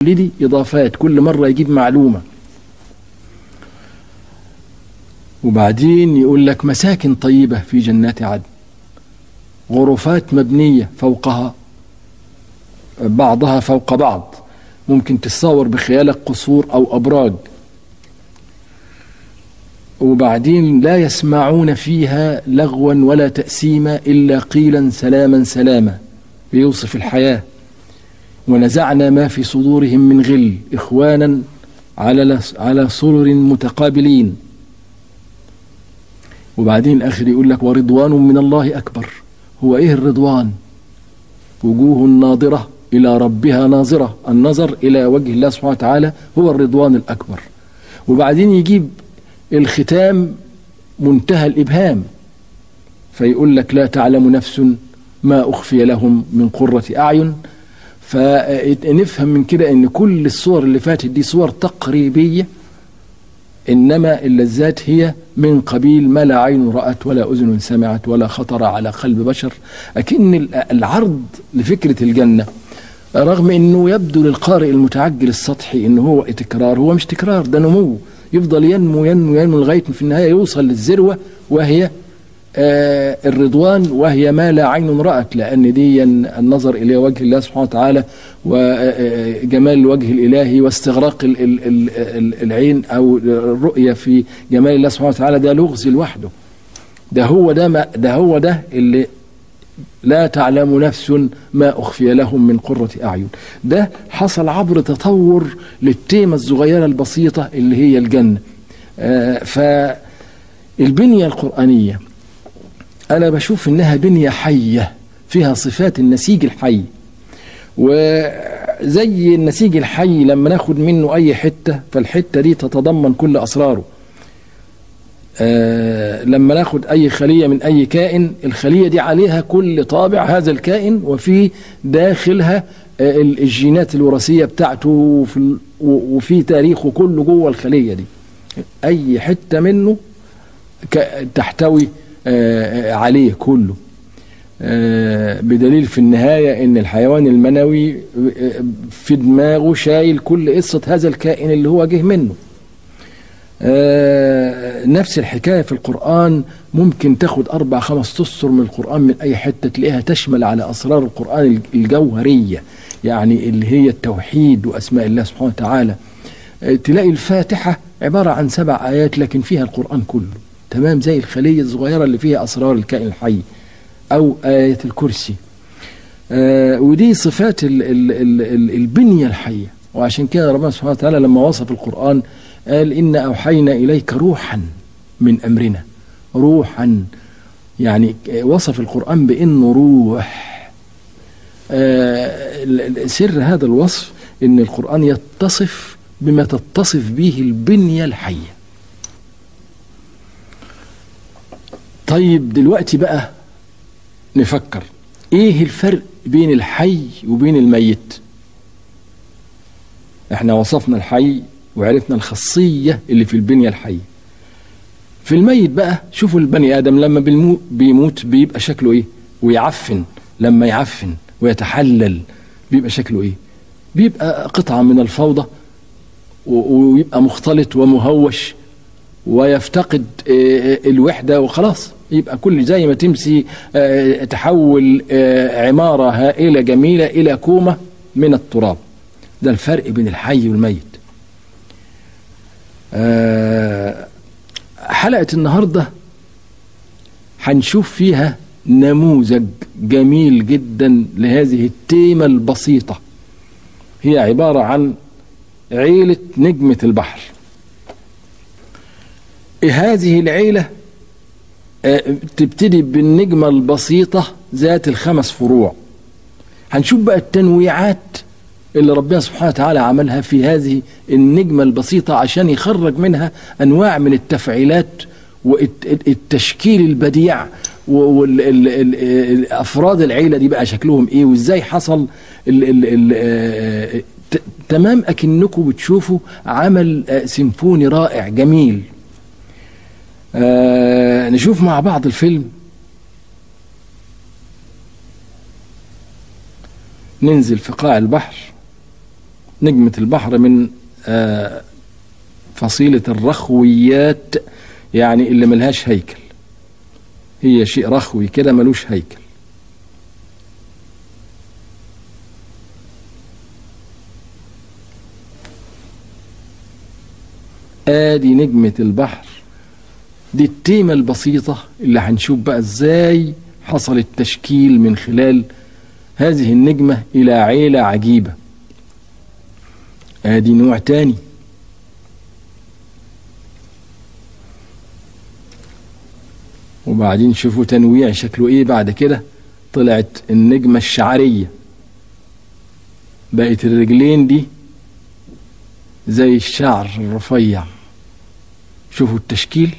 دي إضافات كل مرة يجيب معلومة وبعدين يقول لك مساكن طيبة في جنات عدن غرفات مبنية فوقها بعضها فوق بعض ممكن تتصور بخيالك قصور أو أبراج وبعدين لا يسمعون فيها لغوا ولا تأسيما إلا قيلا سلاما سلاما بيوصف الحياة ونزعنا ما في صدورهم من غل إخوانا على على سرر متقابلين وبعدين الآخر يقول لك ورضوان من الله أكبر هو إيه الرضوان وجوه ناظرة إلى ربها ناظرة النظر إلى وجه الله سبحانه وتعالى هو الرضوان الأكبر وبعدين يجيب الختام منتهى الإبهام فيقول لك لا تعلم نفس ما أخفي لهم من قرة أعين فنفهم من كده ان كل الصور اللي فاتت دي صور تقريبيه انما اللذات هي من قبيل ما لا عين رات ولا اذن سمعت ولا خطر على قلب بشر اكن العرض لفكره الجنه رغم انه يبدو للقارئ المتعجل السطحي انه هو تكرار هو مش تكرار ده نمو يفضل ينمو ينمو ينمو لغايه في النهايه يوصل للذروه وهي آه الرضوان وهي ما لا عين رأت لأن دي النظر إلى وجه الله سبحانه وتعالى وجمال الوجه الإلهي واستغراق العين أو الرؤية في جمال الله سبحانه وتعالى ده لغز لوحده ده هو ده ما ده هو ده اللي لا تعلم نفس ما أخفي لهم من قرة أعين ده حصل عبر تطور للتيمة الصغيرة البسيطة اللي هي الجنة آه فالبنية القرآنية أنا بشوف إنها بنية حية فيها صفات النسيج الحي وزي النسيج الحي لما ناخد منه أي حتة فالحتة دي تتضمن كل أسراره آه لما ناخد أي خلية من أي كائن الخلية دي عليها كل طابع هذا الكائن وفي داخلها آه الجينات الوراثية بتاعته وفي, وفي تاريخه كله جوه الخلية دي أي حتة منه تحتوي آه عليه كله آه بدليل في النهاية ان الحيوان المنوي في دماغه شايل كل قصة هذا الكائن اللي هو جه منه آه نفس الحكاية في القرآن ممكن تاخد أربع خمس تسطر من القرآن من أي حتة تلاقيها تشمل على أسرار القرآن الجوهرية يعني اللي هي التوحيد وأسماء الله سبحانه وتعالى تلاقي الفاتحة عبارة عن سبع آيات لكن فيها القرآن كله تمام زي الخلية الصغيرة اللي فيها أسرار الكائن الحي أو آية الكرسي آه ودي صفات ال ال ال ال البنية الحية وعشان كده ربنا سبحانه وتعالى لما وصف القرآن قال إن أوحينا إليك روحا من أمرنا روحا يعني وصف القرآن بأنه روح آه سر هذا الوصف أن القرآن يتصف بما تتصف به البنية الحيه طيب دلوقتي بقى نفكر ايه الفرق بين الحي وبين الميت احنا وصفنا الحي وعرفنا الخاصية اللي في البنية الحية في الميت بقى شوفوا البني آدم لما بيموت بيبقى شكله ايه ويعفن لما يعفن ويتحلل بيبقى شكله ايه بيبقى قطعة من الفوضى ويبقى مختلط ومهوش ويفتقد الوحدة وخلاص يبقى كل زي ما تمسي تحول عمارة هائلة جميلة إلى كومة من التراب ده الفرق بين الحي والميت حلقة النهاردة هنشوف فيها نموذج جميل جدا لهذه التيمة البسيطة هي عبارة عن عيلة نجمة البحر هذه العيلة تبتدي بالنجمة البسيطة ذات الخمس فروع هنشوف بقى التنويعات اللي ربنا سبحانه وتعالى عملها في هذه النجمة البسيطة عشان يخرج منها أنواع من التفعيلات والتشكيل البديع وأفراد العيلة دي بقى شكلهم إيه وإزاي حصل ال ال ال تمام أكنكم بتشوفوا عمل سيمفوني رائع جميل آه نشوف مع بعض الفيلم ننزل في قاع البحر نجمة البحر من آه، فصيلة الرخويات يعني اللي ملهاش هيكل هي شيء رخوي كده ملوش هيكل ادي نجمة البحر دي التيمة البسيطة اللي هنشوف بقى ازاي حصل التشكيل من خلال هذه النجمة الى عيلة عجيبة ادي نوع تاني وبعدين شوفوا تنويع شكله ايه بعد كده طلعت النجمة الشعرية بقت الرجلين دي زي الشعر الرفيع شوفوا التشكيل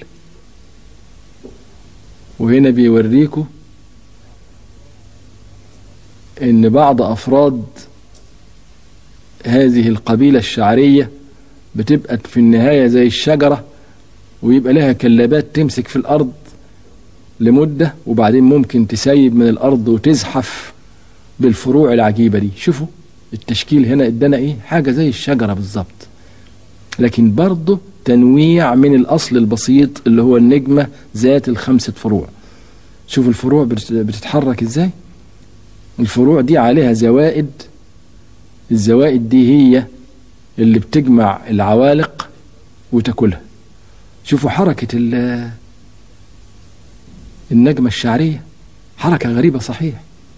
وهنا بيوريكوا ان بعض افراد هذه القبيلة الشعرية بتبقى في النهاية زي الشجرة ويبقى لها كلابات تمسك في الأرض لمدة وبعدين ممكن تسيب من الأرض وتزحف بالفروع العجيبة دي شوفوا التشكيل هنا ادانا ايه حاجة زي الشجرة بالظبط لكن برضه تنويع من الأصل البسيط اللي هو النجمة ذات الخمسة فروع شوفوا الفروع بتتحرك ازاي الفروع دي عليها زوائد الزوائد دي هي اللي بتجمع العوالق وتاكلها شوفوا حركة النجمة الشعرية حركة غريبة صحيح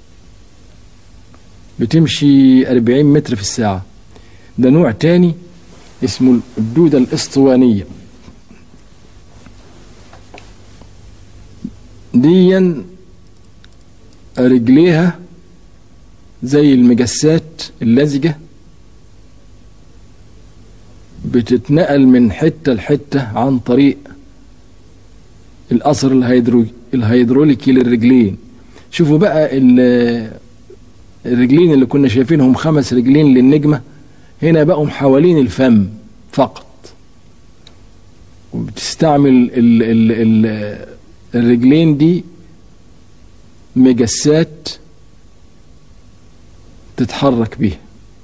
بتمشي 40 متر في الساعة ده نوع تاني اسمه الدودة الاسطوانية ديا رجليها زي المجسات اللزجة بتتنقل من حتة لحتة عن طريق الأثر الهيدرو الهيدروليكي للرجلين شوفوا بقى الرجلين اللي كنا شايفينهم خمس رجلين للنجمة هنا بقوا حوالين الفم فقط وبتستعمل ال ال ال الرجلين دي مجسات تتحرك بيها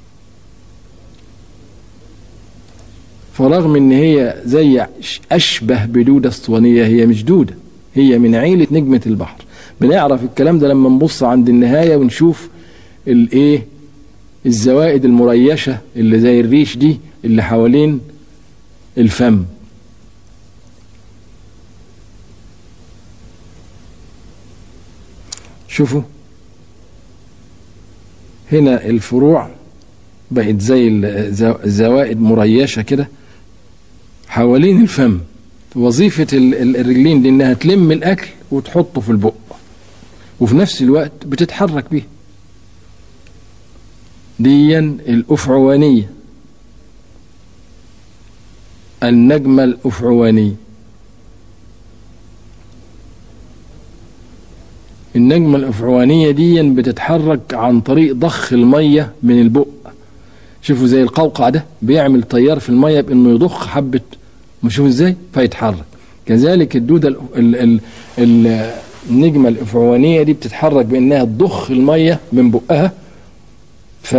فرغم ان هي زي اشبه بدودة اسطوانية هي مش دودة هي من عيلة نجمة البحر بنعرف الكلام ده لما نبص عند النهاية ونشوف الايه الزوائد المريشة اللي زي الريش دي اللي حوالين الفم شوفوا هنا الفروع بقت زي الزوائد مريشة كده حوالين الفم وظيفة الرجلين دي انها تلم الاكل وتحطه في البق وفي نفس الوقت بتتحرك بيه ديا الأفعوانية النجمة الأفعوانية النجمة الأفعوانية دي بتتحرك عن طريق ضخ المية من البق شوفوا زي القوقع ده بيعمل تيار في المية بأنه يضخ حبة شوفوا ازاي فيتحرك كذلك الدودة ال ال ال النجمة الأفعوانية دي بتتحرك بأنها تضخ المية من بقها ف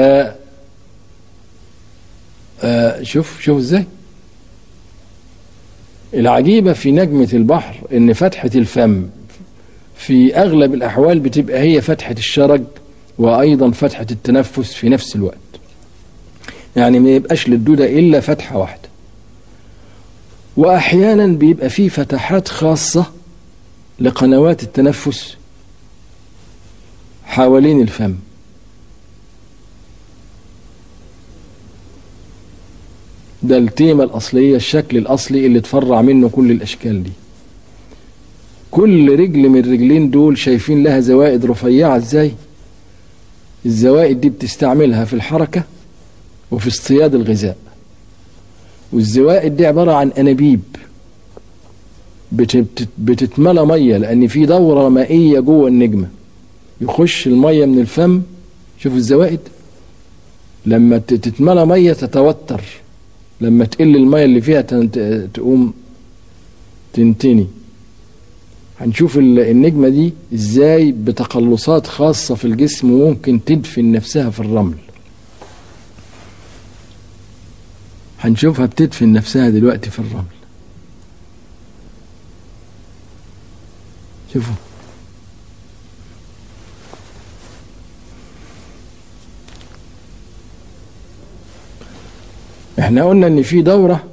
آه شوف شوف ازاي العجيبة في نجمة البحر ان فتحة الفم في اغلب الاحوال بتبقى هي فتحة الشرج وايضا فتحة التنفس في نفس الوقت يعني ما يبقاش للدودة الا فتحة واحدة واحيانا بيبقى في فتحات خاصة لقنوات التنفس حوالين الفم ده التيمة الأصلية الشكل الأصلي اللي تفرع منه كل الأشكال دي كل رجل من الرجلين دول شايفين لها زوائد رفيعة ازاي الزوائد دي بتستعملها في الحركة وفي اصطياد الغذاء والزوائد دي عبارة عن أنابيب بتتملى مية لأن في دورة مائية جوه النجمة يخش المية من الفم شوفوا الزوائد لما تتملى مية تتوتر لما تقل المية اللي فيها تقوم تنتني هنشوف النجمة دي ازاي بتقلصات خاصة في الجسم ممكن تدفن نفسها في الرمل هنشوفها بتدفن نفسها دلوقتي في الرمل شوفوا احنا قلنا ان في دورة